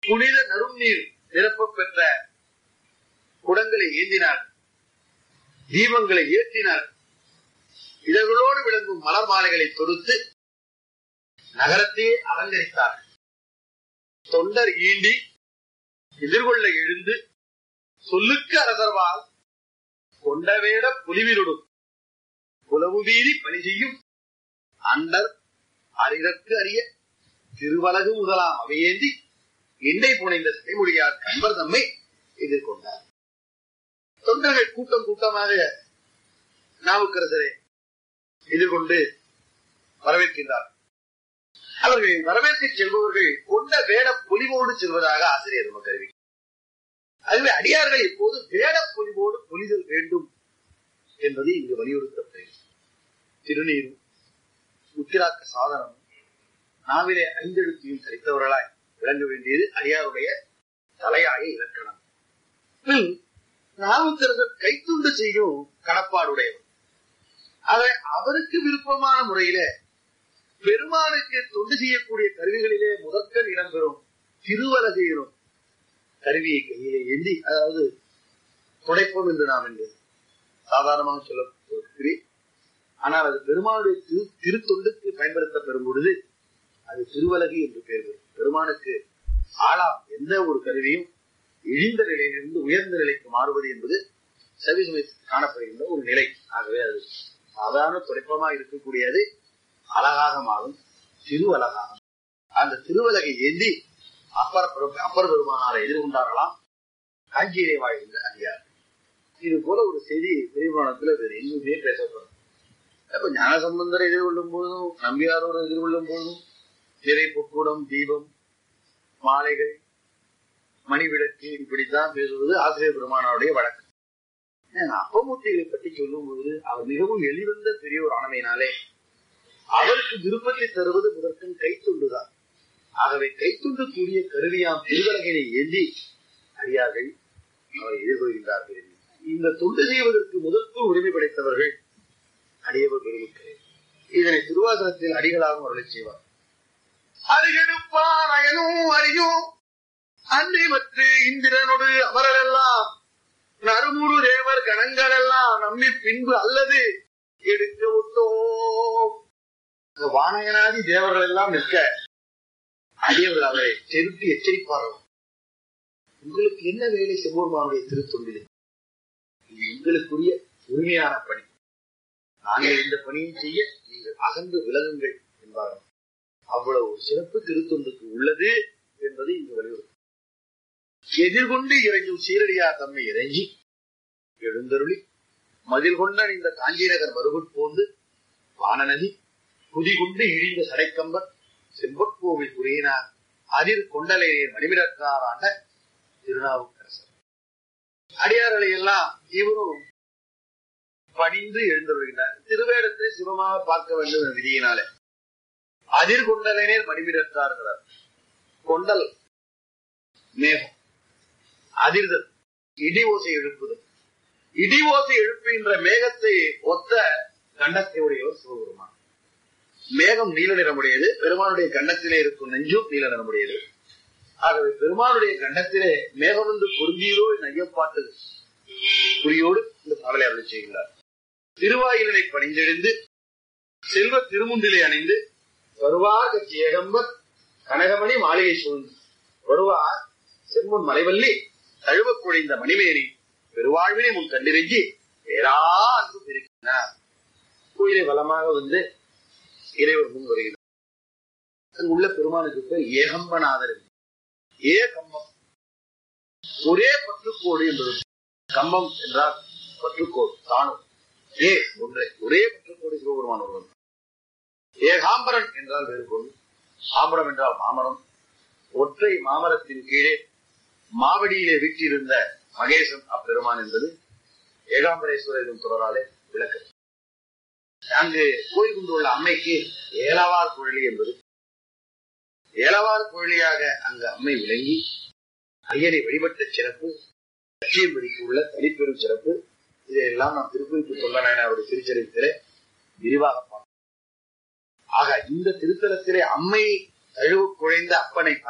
புனித நறுநீர் நிரப்பப் பெற்ற குடங்களை ஏந்தினார் தீபங்களை ஏற்றினார் இதழ்களோடு விளங்கும் மலர் மாலைகளை தொடுத்து நகரத்தையே அலங்கரித்தார் தொண்டர் ஈண்டி எதிர்கொள்ள எழுந்து சொல்லுக்கு அரசர்வால் கொண்டவேட புலிவிருடும் புலவு வீதி பணி செய்யும் அண்டர் அறிதற்கு அறிய திருவலகு முதலாம் அவையேந்தி எண்ணெய் புனைந்த சிறைமொழியார் கண்பர் தம்மை எதிர்கொண்டார் தொண்டர்கள் கூட்டம் கூட்டமாக நாவுக்கரசரை எதிர்கொண்டு வரவேற்கின்றார் அவர்கள் வரவேற்க செல்பவர்கள் கொண்ட வேட பொலிவோடு செல்வதாக ஆசிரியர் நமக்கு அறிவிக்கிறார் அதுவே அடியார்கள் இப்போது வேட பொலிவோடு பொலிதல் வேண்டும் என்பது இங்கு வலியுறுத்தப்படுகிறது திருநீரும் உத்திராக்க சாதனமும் நாவிலே ஐந்தெழுத்தையும் கழித்தவர்களாய் விளங்க வேண்டியது அடியாருடைய தலையாய இலக்கணம் பின் நாவுக்கரசர் கைத்துண்டு செய்யும் கடப்பாடுடையவர் அதை அவருக்கு விருப்பமான முறையில பெருமானுக்கு தொண்டு செய்யக்கூடிய கருவிகளிலே முதற்கண் இடம்பெறும் திருவலகையிலும் கருவியை கையிலே ஏந்தி அதாவது துடைப்பம் என்று நாம் என்று சாதாரணமாக சொல்லப்படுகிறேன் ஆனால் அது பெருமானுடைய திரு திருத்தொண்டுக்கு பயன்படுத்த பெறும் பொழுது அது திருவலகு என்று பெயர் பெறும் பெருமானுக்கு ஆளாம் எந்த ஒரு கருவியும் இழிந்த நிலையிலிருந்து உயர்ந்த நிலைக்கு மாறுவது என்பது சவிசமயத்தில் காணப்படுகின்ற ஒரு நிலை ஆகவே அது சாதாரண துடைப்பமாக இருக்கக்கூடியது அழகாக மாறும் திருவலகாகும் அந்த திருவலகை ஏந்தி அப்பர் பெரு- அப்பர் பெருமானாரை எதிர்கொண்டார்களாம் காஞ்சியிலே வாழ்கின்ற அதிகாரி இது போல ஒரு செய்தி பெரியபுராணத்துல வேறு எங்குமே பேசப்படும் அப்ப ஞான சம்பந்தரை எதிர்கொள்ளும் போதும் நம்பியாரோடு எதிர்கொள்ளும் போதும் திரை பொற்கூடம் தீபம் மாலைகள் மணிவிளக்கு இப்படித்தான் பேசுவது ஆசிரியர் பெருமானாருடைய வழக்கு ஏன் அப்பமூர்த்திகளை பற்றி சொல்லும் பொழுது அவர் மிகவும் எளிவந்த பெரியோர் ஆனமையினாலே அவருக்கு விருப்பத்தை தருவது முதற்கண் கைத்துண்டுதான் ஆகவே கைத்துண்டு கூடிய கருவியாம் திருவலகினை ஏந்தி அடியார்கள் அவரை எதிர்கொள்கின்றார்கள் இந்த தொண்டு செய்வதற்கு முதற்குள் உரிமை படைத்தவர்கள் அடியவர் பெருமக்களே இதனை திருவாசனத்தில் அடிகளாகவும் அருளை செய்வார் அருகெடுப்பார் அயனும் அறியும் அன்னை மற்ற இந்திரனோடு அமரரெல்லாம் நறுமுறு தேவர் கணங்கள் எல்லாம் நம்மி பின்பு அல்லது எடுக்க விட்டோம் இந்த வானகனாதி தேவர்கள் எல்லாம் நிற்க அடியவர்கள் அவரை செருட்டி எச்சரிப்பார்கள் உங்களுக்கு என்ன வேலை செவ்வொருமானுடைய திருத்தொண்டிலே இது எங்களுக்குரிய உரிமையான பணி நாங்கள் இந்த பணியை செய்ய நீங்கள் அகன்று விலகுங்கள் என்பார்கள் அவ்வளவு ஒரு சிறப்பு திருத்தொண்டுக்கு உள்ளது என்பதை இங்கு வலியுறுத்தும் எதிர்கொண்டு இறைஞ்சும் சீரடியார் தம்மை இறைஞ்சி எழுந்தருளி மதில் கொண்ட இந்த காஞ்சி நகர் மறுபுற் போந்து வானநதி குதிகுண்டு இழிந்த சடைக்கம்பர் செம்பற்கோவில் புரியினார் அதிர் கொண்டலை மணிமிடற்றார் ஆண்ட திருநாவுக்கரசர் அடியார்களை எல்லாம் இவரும் பணிந்து எழுந்தருள்கிறார் திருவேடத்தை சிவமாக பார்க்க வேண்டும் என்ற விதியினாலே அதிர் கொண்டலைநேர் மணிமிடற்றார்கிறார் கொண்டல் மேகம் அதிர்தல் இடி ஓசை எழுப்புதல் இடி ஓசை எழுப்புகின்ற மேகத்தை ஒத்த கண்டத்தை உடையவர் சிவபெருமான் மேகம் நீல நிறமுடையது பெருமானுடைய கண்டத்திலே இருக்கும் நெஞ்சும் நீல நிறமுடையது ஆகவே பெருமானுடைய கண்டத்திலே மேகம் வந்து பொருந்தியதோ என் ஐயப்பாட்டு குறியோடு இந்த பாடலை அருள் செய்கிறார் திருவாயிலை பணிந்தெழுந்து செல்வ திருமுண்டிலை அணிந்து வருவார் கட்சி ஏகம்பர் கனகமணி மாளிகை சூழ்ந்து வருவார் செம்மன் மலைவல்லி தழுவ குழைந்த மணிமேனி பெருவாழ்வினை முன் கண்டிருஞ்சி பேரா அன்பு பெருக்கினார் கோயிலை வளமாக வந்து இறைவர் முன் வருகிறார் அங்கு உள்ள பெருமானுக்கு பேர் ஏகம்பநாதர் என்று. ஏ கம்பம் ஒரே பற்றுக்கோடு என்பது கம்பம் என்றால் பற்றுக்கோடு தானும் ஏ ஒன்றே ஒரே பற்றுக்கோடு சிவபெருமான் ஒருவன் ஏகாம்பரன் என்றால் வேறு பொருள் ஆம்பரம் என்றால் மாமரம் ஒற்றை மாமரத்தின் கீழே மாவடியிலே வீற்றிருந்த மகேசன் அப்பெருமான் என்பது ஏகாம்பரேஸ்வரர் எனும் தொடராலே விளக்கு அங்கு கோயில் கொண்டுள்ள அம்மைக்கு ஏலவார் குழலி என்பது ஏலவார் குழலியாக அங்கு அம்மை விளங்கி ஐயனை வழிபட்ட சிறப்பு லட்சியம்படிக்கு உள்ள தனிப்பெரும் சிறப்பு இதையெல்லாம் நாம் திருக்குறிப்பு சொல்ல அவருடைய திருச்சரித்திலே விரிவாக பார்ப்போம் ஆக இந்த திருத்தலத்திலே அம்மை தழுவு குழைந்த அப்பனை